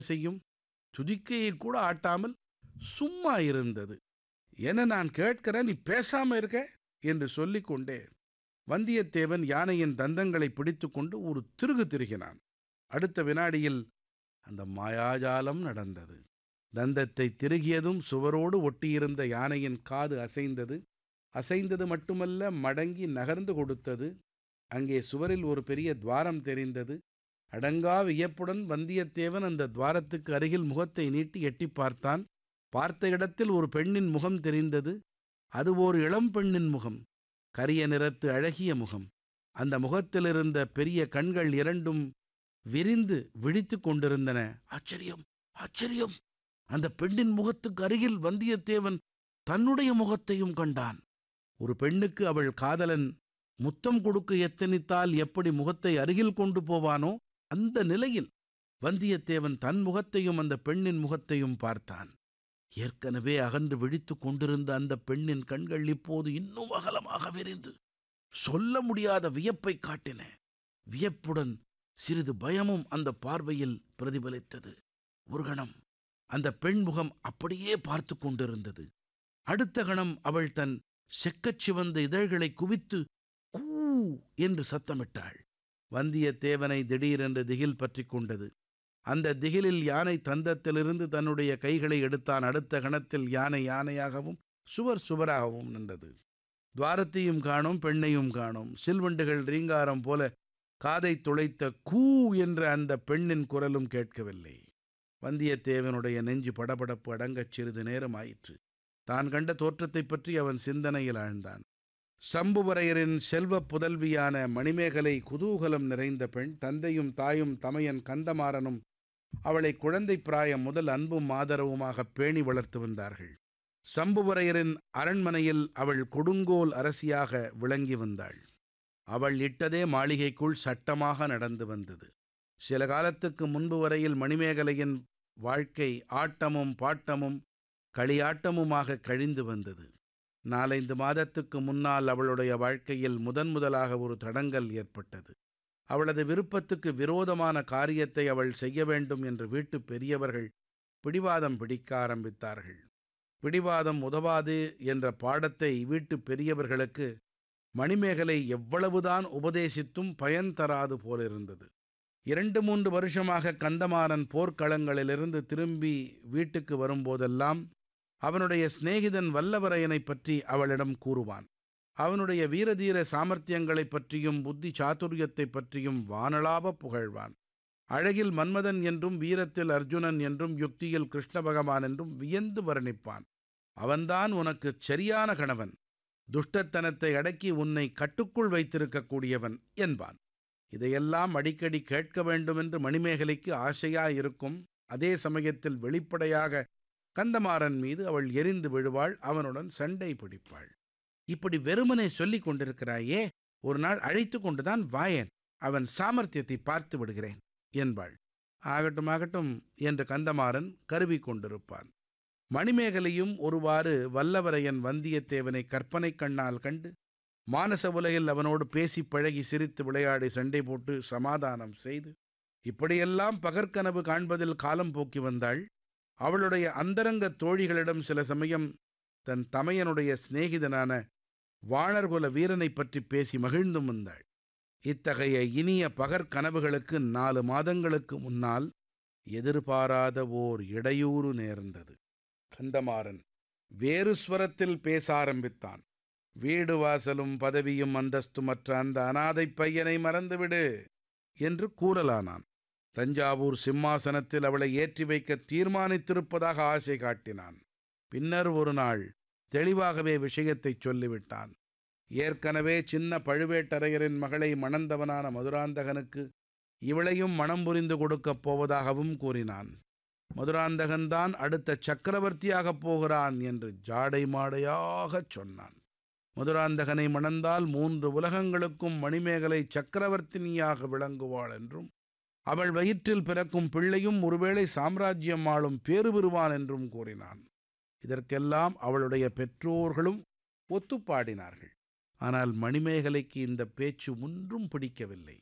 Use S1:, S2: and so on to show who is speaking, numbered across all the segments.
S1: செய்யும் துதிக்கையை கூட ஆட்டாமல் சும்மா இருந்தது என்ன நான் கேட்கிறேன் நீ பேசாம இருக்க என்று சொல்லிக்கொண்டே வந்தியத்தேவன் யானையின் தந்தங்களை பிடித்துக்கொண்டு ஒரு திருகு திருகினான் அடுத்த வினாடியில் அந்த மாயாஜாலம் நடந்தது தந்தத்தை திருகியதும் சுவரோடு ஒட்டியிருந்த யானையின் காது அசைந்தது அசைந்தது மட்டுமல்ல மடங்கி நகர்ந்து கொடுத்தது அங்கே சுவரில் ஒரு பெரிய துவாரம் தெரிந்தது அடங்கா வியப்புடன் வந்தியத்தேவன் அந்த துவாரத்துக்கு அருகில் முகத்தை நீட்டி எட்டி பார்த்தான் பார்த்த இடத்தில் ஒரு பெண்ணின் முகம் தெரிந்தது அது ஓர் இளம் பெண்ணின் முகம் கரிய நிறத்து அழகிய முகம் அந்த முகத்திலிருந்த பெரிய கண்கள் இரண்டும் விரிந்து விழித்து கொண்டிருந்தன ஆச்சரியம் ஆச்சரியம் அந்த பெண்ணின் முகத்துக்கு அருகில் வந்தியத்தேவன் தன்னுடைய முகத்தையும் கண்டான் ஒரு பெண்ணுக்கு அவள் காதலன் முத்தம் கொடுக்க எத்தனித்தால் எப்படி முகத்தை அருகில் கொண்டு போவானோ அந்த நிலையில் வந்தியத்தேவன் தன் முகத்தையும் அந்த பெண்ணின் முகத்தையும் பார்த்தான் ஏற்கனவே அகன்று விழித்துக் கொண்டிருந்த அந்த பெண்ணின் கண்கள் இப்போது இன்னும் அகலமாக விரிந்து சொல்ல முடியாத வியப்பை காட்டின வியப்புடன் சிறிது பயமும் அந்த பார்வையில் பிரதிபலித்தது ஒரு கணம் அந்த பெண் முகம் அப்படியே பார்த்து கொண்டிருந்தது அடுத்த கணம் அவள் தன் செக்கச் சிவந்த இதழ்களை குவித்து கூ என்று சத்தமிட்டாள் வந்தியத்தேவனை திடீரென்று திகில் பற்றி கொண்டது அந்த திகிலில் யானை தந்தத்திலிருந்து தன்னுடைய கைகளை எடுத்தான் அடுத்த கணத்தில் யானை யானையாகவும் சுவர் சுவராகவும் நின்றது துவாரத்தையும் காணோம் பெண்ணையும் காணோம் சில்வண்டுகள் ரீங்காரம் போல காதை துளைத்த கூ என்ற அந்த பெண்ணின் குரலும் கேட்கவில்லை வந்தியத்தேவனுடைய நெஞ்சு படபடப்பு அடங்கச் சிறிது நேரம் ஆயிற்று தான் கண்ட தோற்றத்தைப் பற்றி அவன் சிந்தனையில் ஆழ்ந்தான் சம்புவரையரின் செல்வப் புதல்வியான மணிமேகலை குதூகலம் நிறைந்த பெண் தந்தையும் தாயும் தமையன் கந்தமாறனும் அவளை குழந்தை பிராயம் முதல் அன்பும் ஆதரவுமாக பேணி வளர்த்து வந்தார்கள் சம்புவரையரின் அரண்மனையில் அவள் கொடுங்கோல் அரசியாக விளங்கி வந்தாள் அவள் இட்டதே மாளிகைக்குள் சட்டமாக நடந்து வந்தது சில காலத்துக்கு முன்பு வரையில் மணிமேகலையின் வாழ்க்கை ஆட்டமும் பாட்டமும் களியாட்டமுமாக கழிந்து வந்தது நாலைந்து மாதத்துக்கு முன்னால் அவளுடைய வாழ்க்கையில் முதன் முதலாக ஒரு தடங்கல் ஏற்பட்டது அவளது விருப்பத்துக்கு விரோதமான காரியத்தை அவள் செய்ய வேண்டும் என்று வீட்டு பெரியவர்கள் பிடிவாதம் பிடிக்க ஆரம்பித்தார்கள் பிடிவாதம் உதவாது என்ற பாடத்தை வீட்டு பெரியவர்களுக்கு மணிமேகலை எவ்வளவுதான் உபதேசித்தும் பயன் தராது போலிருந்தது இரண்டு மூன்று வருஷமாக கந்தமாறன் போர்க்களங்களிலிருந்து திரும்பி வீட்டுக்கு வரும்போதெல்லாம் அவனுடைய சிநேகிதன் வல்லவரையனைப் பற்றி அவளிடம் கூறுவான் அவனுடைய வீரதீர சாமர்த்தியங்களைப் பற்றியும் புத்தி சாதுரியத்தைப் பற்றியும் வானளாவ புகழ்வான் அழகில் மன்மதன் என்றும் வீரத்தில் அர்ஜுனன் என்றும் யுக்தியில் கிருஷ்ண பகவான் என்றும் வியந்து வர்ணிப்பான் அவன்தான் உனக்குச் சரியான கணவன் துஷ்டத்தனத்தை அடக்கி உன்னை கட்டுக்குள் வைத்திருக்கக்கூடியவன் என்பான் இதையெல்லாம் அடிக்கடி கேட்க வேண்டுமென்று மணிமேகலைக்கு ஆசையாயிருக்கும் அதே சமயத்தில் வெளிப்படையாக கந்தமாறன் மீது அவள் எரிந்து விழுவாள் அவனுடன் சண்டை பிடிப்பாள் இப்படி வெறுமனே சொல்லிக் கொண்டிருக்கிறாயே ஒரு நாள் அழைத்து கொண்டுதான் வாயேன் அவன் சாமர்த்தியத்தை பார்த்து விடுகிறேன் என்பாள் ஆகட்டும் ஆகட்டும் என்று கந்தமாறன் கருவி கொண்டிருப்பான் மணிமேகலையும் ஒருவாறு வல்லவரையன் வந்தியத்தேவனை கற்பனை கண்ணால் கண்டு மானச உலகில் அவனோடு பேசி பழகி சிரித்து விளையாடி சண்டை போட்டு சமாதானம் செய்து இப்படியெல்லாம் பகற்கனவு காண்பதில் காலம் போக்கி வந்தாள் அவளுடைய அந்தரங்க தோழிகளிடம் சில சமயம் தன் தமையனுடைய சிநேகிதனான வாணர்குல வீரனைப் பற்றி பேசி மகிழ்ந்தும் வந்தாள் இத்தகைய இனிய பகற்கனவுகளுக்கு நாலு மாதங்களுக்கு முன்னால் எதிர்பாராத ஓர் இடையூறு நேர்ந்தது கந்தமாறன் வேறு ஸ்வரத்தில் பேச ஆரம்பித்தான் வீடு வாசலும் பதவியும் அந்தஸ்துமற்ற அந்த அனாதை பையனை மறந்துவிடு என்று கூறலானான் தஞ்சாவூர் சிம்மாசனத்தில் அவளை ஏற்றி வைக்க தீர்மானித்திருப்பதாக ஆசை காட்டினான் பின்னர் ஒரு நாள் தெளிவாகவே விஷயத்தைச் சொல்லிவிட்டான் ஏற்கனவே சின்ன பழுவேட்டரையரின் மகளை மணந்தவனான மதுராந்தகனுக்கு இவளையும் மனம் புரிந்து கொடுக்கப் போவதாகவும் கூறினான் மதுராந்தகன்தான் அடுத்த சக்கரவர்த்தியாகப் போகிறான் என்று ஜாடை மாடையாகச் சொன்னான் மதுராந்தகனை மணந்தால் மூன்று உலகங்களுக்கும் மணிமேகலை சக்கரவர்த்தினியாக விளங்குவாள் என்றும் அவள் வயிற்றில் பிறக்கும் பிள்ளையும் ஒருவேளை சாம்ராஜ்யம் ஆளும் பேறு பெறுவான் என்றும் கூறினான் இதற்கெல்லாம் அவளுடைய பெற்றோர்களும் ஒத்துப்பாடினார்கள் ஆனால் மணிமேகலைக்கு இந்த பேச்சு ஒன்றும் பிடிக்கவில்லை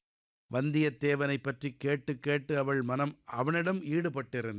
S1: வந்தியத்தேவனைப் பற்றி கேட்டு கேட்டு அவள் மனம் அவனிடம் ஈடுபட்டிருந்தது